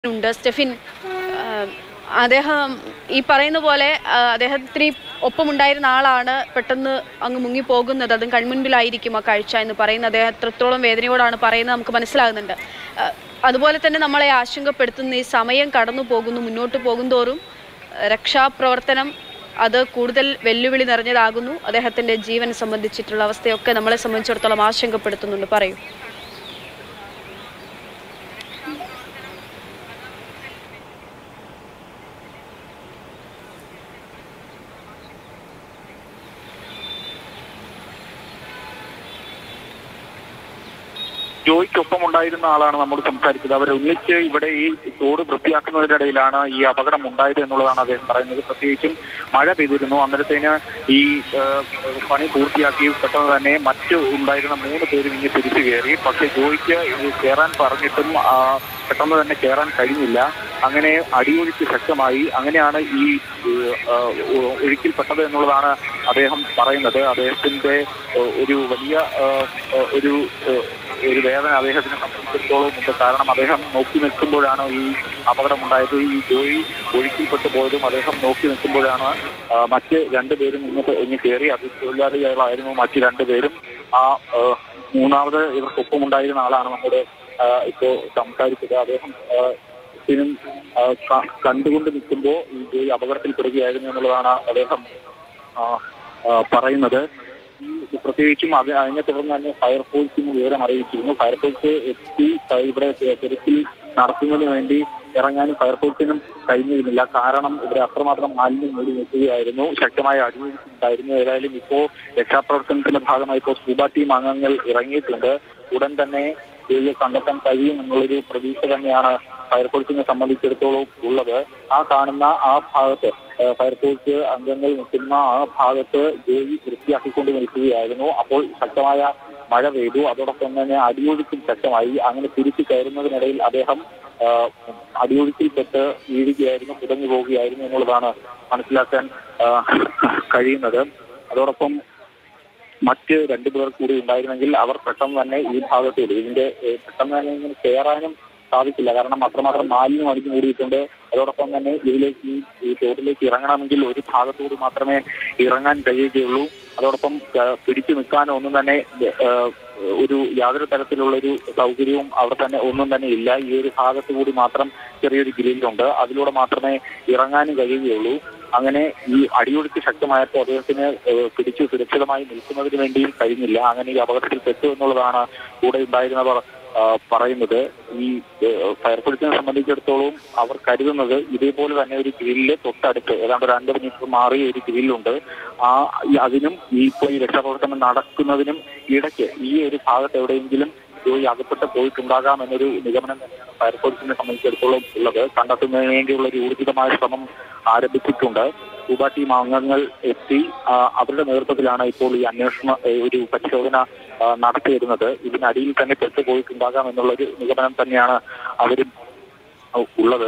ഉണ്ട് സ്റ്റെഫിൻ ആ, അദ്ദേഹം ഈ പറയുന്ന പോലെ ആ, അദ്ദേഹത്തിന് ഈ ഒപ്പമുണ്ടായിരുന്ന ആളാണ് പെട്ടെന്ന് അങ്ങ് മുങ്ങിപ്പോകുന്നത് അതും കൺമുൻപിലായിരിക്കും ആ കാഴ്ച എന്ന് പറയുന്നത് അദ്ദേഹം എത്രത്തോളം വേദനയോടാണ് പറയുന്നത് നമുക്ക് മനസ്സിലാകുന്നുണ്ട് ആ, അതുപോലെ തന്നെ നമ്മളെ ആശങ്കപ്പെടുത്തുന്ന ഈ സമയം കടന്നു പോകുന്നു മുന്നോട്ട് പോകുന്തോറും ആ, രക്ഷാപ്രവർത്തനം അത് കൂടുതൽ വെല്ലുവിളി നിറഞ്ഞതാകുന്നു അദ്ദേഹത്തിൻ്റെ ജീവൻ സംബന്ധിച്ചിട്ടുള്ള അവസ്ഥയൊക്കെ നമ്മളെ സംബന്ധിച്ചിടത്തോളം ആശങ്കപ്പെടുത്തുന്നുണ്ട് പറയൂ ജോയ്ക്കൊപ്പം ഉണ്ടായിരുന്ന ആളാണ് നമ്മോട് സംസാരിച്ചത് അവർ ഒന്നിച്ച് ഇവിടെ ഈ തോട് വൃത്തിയാക്കുന്നതിനിടയിലാണ് ഈ അപകടം ഉണ്ടായത് എന്നുള്ളതാണ് അദ്ദേഹം പറയുന്നത് പ്രത്യേകിച്ചും മഴ പെയ്തിരുന്നു അന്നേരത്തേന് ഈ ആ, പണി പൂർത്തിയാക്കി പെട്ടെന്ന് തന്നെ മറ്റ് ഉണ്ടായിരുന്ന മൂന്ന് പേരും ഇനി തിരിച്ചു കയറി പക്ഷെ ജോയ്ക്ക് ഇത് കയറാൻ പറഞ്ഞിട്ടും ആ, പെട്ടെന്ന് തന്നെ കയറാൻ കഴിഞ്ഞില്ല അങ്ങനെ അടിയൊഴുക്ക് ശക്തമായി അങ്ങനെയാണ് ഈ ആ, ഒ- ഒഴുക്കിൽപ്പെട്ടത് എന്നുള്ളതാണ് അദ്ദേഹം പറയുന്നത് അദ്ദേഹത്തിന്റെ ആ, ഒരു വലിയ ആ, ആ, ഒരു ആ, ഒരു വേദന അദ്ദേഹത്തിനെ സംബന്ധിച്ചിടത്തോളം ഉണ്ട് കാരണം അദ്ദേഹം നോക്കി നിൽക്കുമ്പോഴാണ് ഈ അപകടമുണ്ടായത് ഈ ജോയി ഒഴുക്കിൽപ്പെട്ടു പോയതും അദ്ദേഹം നോക്കി നിൽക്കുമ്പോഴാണ് ആ, മറ്റ് രണ്ടുപേരും ഇങ്ങോട്ട് ഇങ്ങ് കയറി അത് തൊഴിലാളികളായിരുന്നു മറ്റ് രണ്ടുപേരും ആ ആ, മൂന്നാമത് ഇവർക്കൊപ്പം ഉണ്ടായിരുന്ന ആളാണ് നമ്മുടെ ആ, ഇപ്പോ സംസാരിച്ചത് അദ്ദേഹം ആ, ഇതിനും ആ, ക- കണ്ടുകൊണ്ട് നിൽക്കുമ്പോൾ ഈ ജോയി അപകടത്തിൽപ്പെടുകയായിരുന്നു എന്നുള്ളതാണ് അദ്ദേഹം ആ, ആ, പറയുന്നത് ഈ പ്രത്യേകിച്ചും അത് അതിനെ തുടർന്ന് തന്നെ ഫയർഫോഴ്സിന് വിവരം അറിയിച്ചിരുന്നു ഫയർഫോഴ്സ് എത്തി ആ, ഇവിടെ തിരച്ചിൽ നടത്തുന്നതിന് വേണ്ടി ഇറങ്ങാനും ഫയർഫോഴ്സിനും കഴിഞ്ഞിരുന്നില്ല കാരണം ഇവിടെ അത്രമാത്രം മാലിന്യം മൂടി നിൽക്കുകയായിരുന്നു ശക്തമായ അടിയൊഴുക്കുണ്ടായിരുന്നു ഏതായാലും ഇപ്പോ രക്ഷാപ്രവർത്തനത്തിന്റെ ഭാഗമായി ഇപ്പോൾ സ്കൂബ ടീം അംഗങ്ങൾ ഇറങ്ങിയിട്ടുണ്ട് ഉടൻ തന്നെ ഇവയെ കണ്ടെത്താൻ കഴിയും എന്നുള്ളൊരു പ്രതീക്ഷ തന്നെയാണ് ഫയർഫോഴ്സിനെ സംബന്ധിച്ചിടത്തോളം ഉള്ളത് ആ കാണുന്ന ആ ഭാഗത്ത് ഏഹ് ഫയർഫോഴ്സ് അംഗങ്ങൾ നിൽക്കുന്ന ആ ഭാഗത്ത് ജോലി വൃത്തിയാക്കിക്കൊണ്ട് നിൽക്കുകയായിരുന്നു അപ്പോൾ ശക്തമായ മഴ പെയ്തു അതോടൊപ്പം തന്നെ അടിയൊഴുക്കും ശക്തമായി അങ്ങനെ തിരിച്ചു കയറുന്നതിനിടയിൽ അദ്ദേഹം ആഹ്, അടിയൊഴുക്കിൽപ്പെട്ട് വീഴുകയായിരുന്നു കുടഞ്ഞു പോവുകയായിരുന്നു എന്നുള്ളതാണ് മനസ്സിലാക്കാൻ ആഹ്, കഴിയുന്നത് അതോടൊപ്പം മറ്റ് രണ്ടു പേർ കൂടി ഉണ്ടായിരുന്നെങ്കിൽ അവർ പെട്ടെന്ന് തന്നെ ഈ ഭാഗത്തേക്ക് ഇതിന്റെ ഏഹ്, പെട്ടെന്ന് തന്നെ ഇങ്ങനെ കയറാനും സാധിക്കില്ല കാരണം അത്രമാത്രം മാലിന്യം അടിഞ്ഞു കൂടിയിട്ടുണ്ട് അതോടൊപ്പം തന്നെ ഇതിലേക്ക് ഈ ഈ തോട്ടിലേക്ക് ഇറങ്ങണമെങ്കിൽ ഒരു ഭാഗത്തുകൂടി മാത്രമേ ഇറങ്ങാൻ കഴിയുകയുള്ളൂ അതോടൊപ്പം ഏഹ്, പിടിച്ചു നിൽക്കാനോ ഒന്നും തന്നെ ഏഹ്, ഒരു യാതൊരു തരത്തിലുള്ള ഒരു സൗകര്യവും അവിടെ തന്നെ ഒന്നും തന്നെ ഇല്ല ഈ ഒരു ഭാഗത്ത് കൂടി മാത്രം ചെറിയൊരു ഗ്രില്ലുണ്ട് അതിലൂടെ മാത്രമേ ഇറങ്ങാനും കഴിയുകയുള്ളൂ അങ്ങനെ ഈ അടിയൊഴുക്ക് ശക്തമായപ്പോൾ അദ്ദേഹത്തിന് ഏഹ്, പിടിച്ചു സുരക്ഷിതമായി നിൽക്കുന്നതിന് വേണ്ടിയും കഴിഞ്ഞില്ല അങ്ങനെ ഈ അപകടത്തിൽ പെട്ടു എന്നുള്ളതാണ് കൂടെ ഉണ്ടായിരുന്നവർ ആ, പറയുന്നത് ഈ ഏഹ്, ഫയർഫോഴ്സിനെ സംബന്ധിച്ചിടത്തോളം അവർ കരുതുന്നത് ഇതേപോലെ തന്നെ ഒരു ഗ്രില്ല് തൊട്ടടുത്ത് ഏതാണ്ട് ഒരു അൻപത് മീറ്റർ മാറിയ ഒരു ഗ്രില്ലുണ്ട് ആ ഈ അതിനും ഈ ഇപ്പോൾ ഈ രക്ഷാപ്രവർത്തനം നടക്കുന്നതിനും ഇടയ്ക്ക് ഈ ഒരു ഭാഗത്ത് എവിടെയെങ്കിലും പോയി അകപ്പെട്ട് പോയിട്ടുണ്ടാകാം എന്നൊരു നിഗമനം തന്നെയാണ് ഫയർഫോഴ്സിനെ സംബന്ധിച്ചിടത്തോളം ഉള്ളത് കണ്ടെത്തുന്നതിന് വേണ്ടിയുള്ള ഒരു ഊർജിതമായ ശ്രമം ആരംഭിച്ചിട്ടുണ്ട് സ്കൂബ ടീം അംഗങ്ങൾ എത്തി ആ, അവരുടെ നേതൃത്വത്തിലാണ് ഇപ്പോൾ ഈ അന്വേഷണ ഏ, ഒരു പരിശോധന ആ, നടത്തി വരുന്നത് ഇതിനടിയിൽ തന്നെ പെട്ടുപോയിട്ടുണ്ടാകാം എന്നുള്ളൊരു നിഗമനം തന്നെയാണ് അവരും ആ, ഉള്ളത്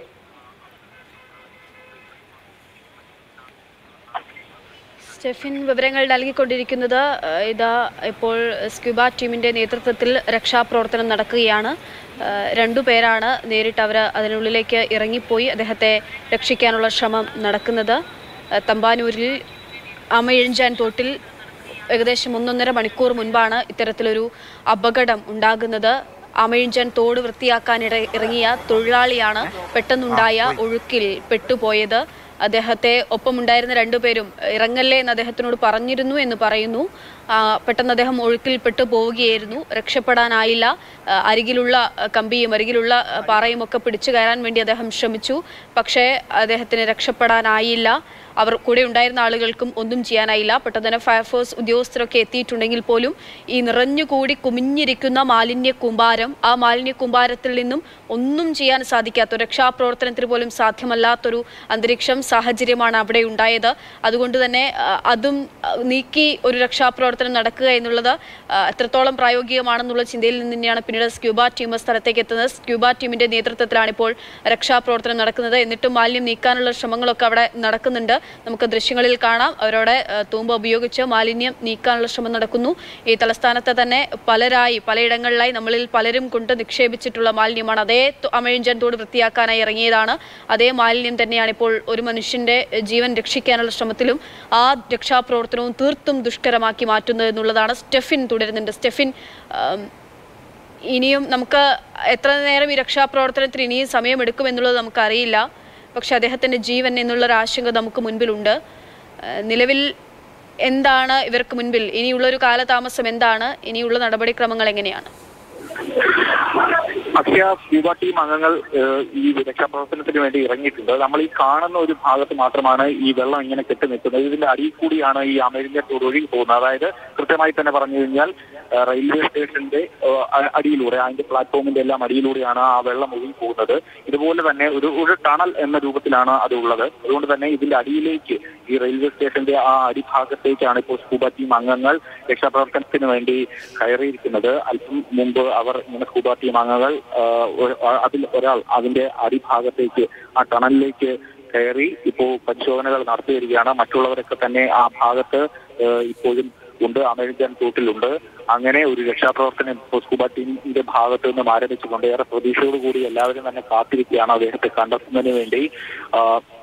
സ്റ്റെഫിൻ വിവരങ്ങൾ നൽകിക്കൊണ്ടിരിക്കുന്നത് ഏഹ്, ഇതാ ഇപ്പോൾ സ്ക്യൂബ ടീമിന്റെ നേതൃത്വത്തിൽ രക്ഷാപ്രവർത്തനം നടക്കുകയാണ് ഏഹ്, രണ്ടു പേരാണ് നേരിട്ട് അവർ അതിനുള്ളിലേക്ക് ഇറങ്ങിപ്പോയി അദ്ദേഹത്തെ രക്ഷിക്കാനുള്ള ശ്രമം നടക്കുന്നത് ഏഹ്, തമ്പാനൂരിൽ അമയിഴഞ്ചാൻ തോട്ടിൽ ഏകദേശം ഒന്നൊന്നര മണിക്കൂർ മുൻപാണ് ഇത്തരത്തിലൊരു അപകടം ഉണ്ടാകുന്നത് അമയിഞ്ചൻ തോട് വൃത്തിയാക്കാൻ ഇട ഇറങ്ങിയ തൊഴിലാളിയാണ് പെട്ടെന്നുണ്ടായ ഒഴുക്കിൽ പെട്ടുപോയത് അദ്ദേഹത്തെ ഒപ്പമുണ്ടായിരുന്ന രണ്ടുപേരും ഇറങ്ങല്ലേ എന്ന് അദ്ദേഹത്തിനോട് പറഞ്ഞിരുന്നു എന്ന് പറയുന്നു ആ, പെട്ടെന്ന് അദ്ദേഹം ഒഴുക്കിൽ പെട്ടു പോവുകയായിരുന്നു രക്ഷപ്പെടാനായില്ല ആ, അരികിലുള്ള ആ, കമ്പിയും അരികിലുള്ള ആ, പാറയും ഒക്കെ പിടിച്ചു കയറാൻ വേണ്ടി അദ്ദേഹം ശ്രമിച്ചു പക്ഷേ അദ്ദേഹത്തിന് രക്ഷപ്പെടാനായില്ല അവർ കൂടെ ഉണ്ടായിരുന്ന ആളുകൾക്കും ഒന്നും ചെയ്യാനായില്ല പെട്ടെന്ന് തന്നെ ഫയർഫോഴ്സ് ഉദ്യോഗസ്ഥരൊക്കെ എത്തിയിട്ടുണ്ടെങ്കിൽ പോലും ഈ നിറഞ്ഞുകൂടി കുമിഞ്ഞിരിക്കുന്ന മാലിന്യ കൂമ്പാരം ആ മാലിന്യ കൂമ്പാരത്തിൽ നിന്നും ഒന്നും ചെയ്യാൻ സാധിക്കാത്ത രക്ഷാപ്രവർത്തനത്തിന് പോലും സാധ്യമല്ലാത്തൊരു അന്തരീക്ഷം സാഹചര്യമാണ് അവിടെ ഉണ്ടായത് അതുകൊണ്ട് തന്നെ ആ, അതും ആ, നീക്കി ഒരു രക്ഷാപ്രവർത്തനം നടക്കുക എന്നുള്ളത് ആ, എത്രത്തോളം പ്രായോഗികമാണെന്നുള്ള ചിന്തയിൽ നിന്ന് തന്നെയാണ് പിന്നീട് സ്ക്യൂബ ടീം സ്ഥലത്തേക്ക് എത്തുന്നത് സ്ക്യൂബ ടീമിന്റെ നേതൃത്വത്തിലാണ് ഇപ്പോൾ രക്ഷാപ്രവർത്തനം നടക്കുന്നത് എന്നിട്ടും മാലിന്യം നീക്കാനുള്ള ശ്രമങ്ങളൊക്കെ അവിടെ നടക്കുന്നുണ്ട് നമുക്ക് ദൃശ്യങ്ങളിൽ കാണാം അവരോടെ ആ, തൂമ്പ ഉപയോഗിച്ച് മാലിന്യം നീക്കാനുള്ള ശ്രമം നടക്കുന്നു ഈ തലസ്ഥാനത്തെ തന്നെ പലരായി പലയിടങ്ങളിലായി നമ്മളിൽ പലരും കൊണ്ട് നിക്ഷേപിച്ചിട്ടുള്ള മാലിന്യമാണ് അതേ തു- അമഴിഞ്ചൻ തോട് വൃത്തിയാക്കാനായി ഇറങ്ങിയതാണ് അതേ മാലിന്യം തന്നെയാണ് ഇപ്പോൾ ഒരു മനുഷ്യന്റെ ജീവൻ രക്ഷിക്കാനുള്ള ശ്രമത്തിലും ആ രക്ഷാപ്രവർത്തനവും തീർത്തും ദുഷ്കരമാക്കി മാറ്റുന്നത് എന്നുള്ളതാണ് സ്റ്റെഫിൻ തുടരുന്നുണ്ട് സ്റ്റെഫിൻ ആം, ഇനിയും നമുക്ക് എത്ര നേരം ഈ രക്ഷാപ്രവർത്തനത്തിന് ഇനിയും സമയമെടുക്കും എന്നുള്ളത് നമുക്കറിയില്ല പക്ഷെ അദ്ദേഹത്തിൻ്റെ ജീവൻ എന്നുള്ളൊരു ആശങ്ക നമുക്ക് മുൻപിലുണ്ട് ആ, നിലവിൽ എന്താണ് ഇവർക്ക് മുൻപിൽ ഇനിയുള്ളൊരു കാലതാമസം എന്താണ് ഇനിയുള്ള നടപടിക്രമങ്ങൾ എങ്ങനെയാണ് അക്ഷയ സ്ക്യൂബ ടീം അംഗങ്ങൾ ഏഹ്, ഈ രക്ഷാപ്രവർത്തനത്തിന് വേണ്ടി ഇറങ്ങിയിട്ടുണ്ട് നമ്മൾ ഈ കാണുന്ന ഒരു ഭാഗത്ത് മാത്രമാണ് ഈ വെള്ളം ഇങ്ങനെ കെട്ടി നിൽക്കുന്നത് ഇതിന്റെ അടിയിൽ കൂടിയാണ് ഈ അമേരിക്ക ഒഴുകി പോകുന്നത് അതായത് കൃത്യമായി തന്നെ പറഞ്ഞു കഴിഞ്ഞാൽ ഏഹ്, റെയിൽവേ സ്റ്റേഷന്റെ ഏഹ്, അ- അടിയിലൂടെ അതിന്റെ പ്ലാറ്റ്ഫോമിന്റെ എല്ലാം അടിയിലൂടെയാണ് ആ വെള്ളം ഒഴുകി പോകുന്നത് ഇതുപോലെ തന്നെ ഒരു ഒരു ടണൽ എന്ന രൂപത്തിലാണ് അത് ഉള്ളത് അതുകൊണ്ട് തന്നെ ഇതിന്റെ അടിയിലേക്ക് ഈ റെയിൽവേ സ്റ്റേഷന്റെ ആ അടിഭാഗത്തേക്കാണ് ഇപ്പോൾ സ്കൂബ ടീം അംഗങ്ങൾ രക്ഷാപ്രവർത്തനത്തിന് വേണ്ടി കയറിയിരിക്കുന്നത് അല്പം മുമ്പ് അവർ ഇങ്ങനെ സ്കൂബ ടീം അംഗങ്ങൾ ആ, ഒരു- ആ, അതിൽ ഒരാൾ അതിന്റെ അടിഭാഗത്തേക്ക് ആ ടണലിലേക്ക് കയറി ഇപ്പോൾ പരിശോധനകൾ നടത്തി വരികയാണ് മറ്റുള്ളവരൊക്കെ തന്നെ ആ ഭാഗത്ത് ആ, ഇപ്പോഴും ഉണ്ട് അമേരിക്കൻ തോട്ടിലുണ്ട് അങ്ങനെ ഒരു രക്ഷാപ്രവർത്തനം ഇപ്പോൾ സ്കൂബ ടീമിന്റെ ഭാഗത്ത് നിന്നും ആരംഭിച്ചുകൊണ്ട് ഏറെ പ്രതീക്ഷയോടുകൂടി എല്ലാവരും തന്നെ കാത്തിരിക്കുകയാണ് അദ്ദേഹത്തെ കണ്ടെത്തുന്നതിന് വേണ്ടി ആ,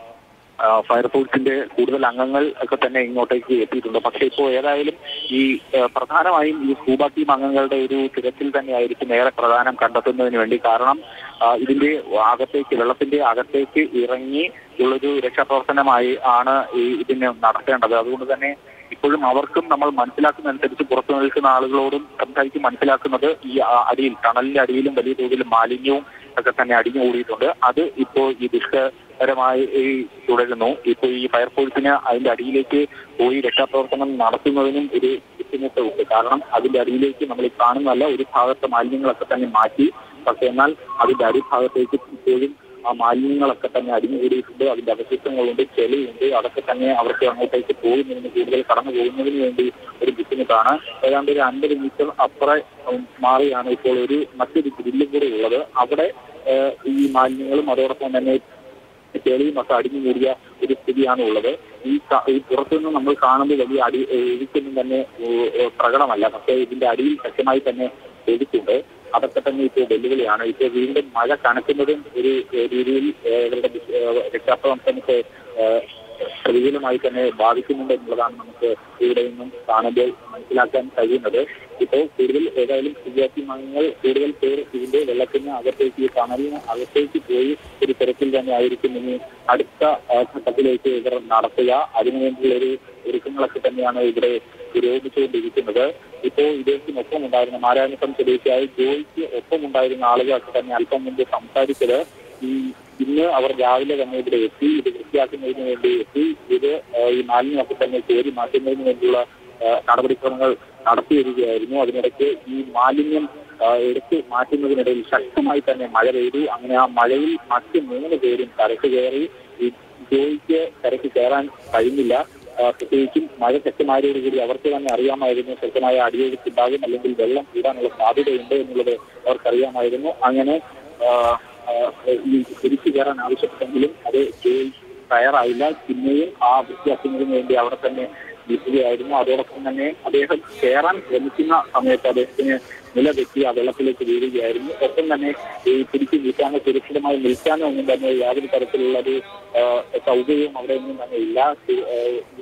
ആ, ഫയർഫോഴ്സിന്റെ കൂടുതൽ അംഗങ്ങൾ ഒക്കെ തന്നെ ഇങ്ങോട്ടേക്ക് എത്തിയിട്ടുണ്ട് പക്ഷേ ഇപ്പോൾ ഏതായാലും ഈ ആ, പ്രധാനമായും ഈ സ്കൂബ ടീം അംഗങ്ങളുടെ ഒരു തിരച്ചിൽ തന്നെയായിരിക്കും ഏറെ പ്രധാനം കണ്ടെത്തുന്നതിന് വേണ്ടി കാരണം ആ, ഇതിന്റെ അകത്തേക്ക് വെള്ളത്തിന്റെ അകത്തേക്ക് ഇറങ്ങി ഉള്ളൊരു രക്ഷാപ്രവർത്തനമായി ആണ് ഈ ഇതിന് നടത്തേണ്ടത് അതുകൊണ്ട് തന്നെ ഇപ്പോഴും അവർക്കും നമ്മൾ മനസ്സിലാക്കുന്നതനുസരിച്ച് പുറത്തു നിൽക്കുന്ന ആളുകളോടും സംസാരിച്ച് മനസ്സിലാക്കുന്നത് ഈ ആ, അടിയിൽ ടണലിന്റെ അടിയിലും വലിയ തോതിൽ മാലിന്യവും ഒക്കെ തന്നെ അടിഞ്ഞുകൂടിയിട്ടുണ്ട് അത് ഇപ്പോൾ ഈ ദുഷ്കരമായി ഈ തുടരുന്നു ഇപ്പോൾ ഈ ഫയർഫോഴ്സിന് അതിന്റെ അടിയിലേക്ക് പോയി രക്ഷാപ്രവർത്തനം നടത്തുന്നതിനും ഒരു ബുദ്ധിമുട്ടുണ്ട് കാരണം അതിന്റെ അടിയിലേക്ക് നമ്മൾ ഈ കാണുന്നതല്ല ഒരു ഭാഗത്തെ മാലിന്യങ്ങളൊക്കെ തന്നെ മാറ്റി പക്ഷെ എന്നാൽ അതിന്റെ അടിഭാഗത്തേക്ക് ഇപ്പോഴും ആ മാലിന്യങ്ങളൊക്കെ തന്നെ അടിഞ്ഞുകൂടിയിട്ടുണ്ട് അതിന്റെ അവശിഷ്ടങ്ങളുണ്ട് ചെളിയുണ്ട് അതൊക്കെ തന്നെ അവർക്ക് അങ്ങോട്ടേക്ക് പോകുന്നതിന് കൂടുതൽ കടന്നു പോകുന്നതിന് വേണ്ടി ഒരു ബുദ്ധിമുട്ടാണ് ഏതാണ്ട് ഒരു അൻപത് മീറ്റർ അപ്പുറം ഉം, മാറിയാണ് ഇപ്പോൾ ഒരു മറ്റൊരു ഗ്രില്ലും കൂടെ ഉള്ളത് അവിടെ ഏഹ്, ഈ മാലിന്യങ്ങളും അതോടൊപ്പം തന്നെ ചെളിയും ഒക്കെ അടിഞ്ഞു കൂടിയ ഒരു സ്ഥിതിയാണ് ഉള്ളത് ഈ ക- ഈ പുറത്തുനിന്ന് നമ്മൾ കാണുമ്പോൾ വലിയ അടി എഴുത്തൊന്നും തന്നെ ഏഹ്, ഏഹ്, പ്രകടമല്ല പക്ഷേ ഇതിന്റെ അടിയിൽ ശക്തമായി തന്നെ എഴുത്തുണ്ട് അതൊക്കെ തന്നെ ഇപ്പോൾ വെല്ലുവിളിയാണ് ഇപ്പോൾ വീണ്ടും മഴ കനക്കുന്നതും ഒരു ഏഹ്, രീതിയിൽ ഏഹ്, ഇവരുടെ ബിസ്- ഏഹ്, രക്ഷാപ്രവർത്തനത്തെ ഏഹ്, പ്രതികൂലമായി തന്നെ ബാധിക്കുന്നുണ്ട് എന്നുള്ളതാണ് നമുക്ക് ഇവിടെ നിന്നും കാണുമ്പോൾ മനസ്സിലാക്കാൻ കഴിയുന്നത് ഇപ്പോൾ കൂടുതൽ ഏതായാലും വിദ്യാർത്ഥി അംഗങ്ങൾ കൂടുതൽ പേർ ഇതിന്റെ വെള്ളത്തിന് അകത്തേക്ക് ഈ ടണലിന് അകത്തേക്ക് പോയി ഒരു തിരക്കിൽ തന്നെ ആയിരിക്കും ഇനി അടുത്ത ആ, ഘട്ടത്തിലേക്ക് ഇവർ നടത്തുക അതിനുവേണ്ടിയുള്ള ഒരു ഒരുക്കങ്ങളൊക്കെ തന്നെയാണ് ഇവിടെ പുരോഗമിച്ചുകൊണ്ടിരിക്കുന്നത് ഇപ്പോൾ ഇദ്ദേഹത്തിനൊപ്പം ഉണ്ടായിരുന്ന മാരായണപ്പം സ്വദേശിയായ ജോയിക്ക് ഒപ്പം ഉണ്ടായിരുന്ന ആളുകളൊക്കെ തന്നെ അല്പം മുമ്പ് സംസാരിച്ചത് ഈ ഇന്ന് അവർ രാവിലെ തന്നെ ഇവിടെ എത്തി ഇത് വൃത്തിയാക്കുന്നതിന് വേണ്ടി എത്തി ഇത് ആ, ഈ മാലിന്യമൊക്കെ തന്നെ ചേരി മാറ്റുന്നതിന് വേണ്ടിയുള്ള ആ, നടപടിക്രമങ്ങൾ നടത്തി വരികയായിരുന്നു അതിനിടയ്ക്ക് ഈ മാലിന്യം ആ, എടുത്ത് മാറ്റുന്നതിനിടയിൽ ശക്തമായി തന്നെ മഴ പെയ്തു അങ്ങനെ ആ മഴയിൽ മറ്റ് മൂന്ന് പേരും കരക്ക് കയറി ഈ ജോയിക്ക് കരക്ക് കയറാൻ കഴിഞ്ഞില്ല ആ, പ്രത്യേകിച്ചും മഴ ശക്തമായതോടുകൂടി അവർക്ക് തന്നെ അറിയാമായിരുന്നു ശക്തമായ അടിയൊഴുക്കുണ്ടാകും അല്ലെങ്കിൽ വെള്ളം കൂടാനുള്ള സാധ്യതയുണ്ട് എന്നുള്ളത് അവർക്കറിയാമായിരുന്നു അങ്ങനെ ആ, ആ, ഈ തിരിച്ചു കയറാൻ ആവശ്യപ്പെട്ടെങ്കിലും അത് ജോയി തയ്യാറായില്ല പിന്നെയും ആ വൃത്തിയാക്കുന്നതിന് വേണ്ടി അവിടെ തന്നെ നിൽക്കുകയായിരുന്നു അതോടൊപ്പം തന്നെ അദ്ദേഹം കയറാൻ ശ്രമിക്കുന്ന സമയത്ത് അദ്ദേഹത്തിന് നിലതെറ്റി ആ വെള്ളത്തിലേക്ക് വീഴുകയായിരുന്നു ഒപ്പം തന്നെ ഈ പിടിച്ചു നിൽക്കാനോ സുരക്ഷിതമായി നിൽക്കാനോ ഒന്നും തന്നെ യാതൊരു തരത്തിലുള്ള ഒരു ആ, സൗകര്യവും അവിടെ ഒന്നും തന്നെ ഇല്ല സു- ആ,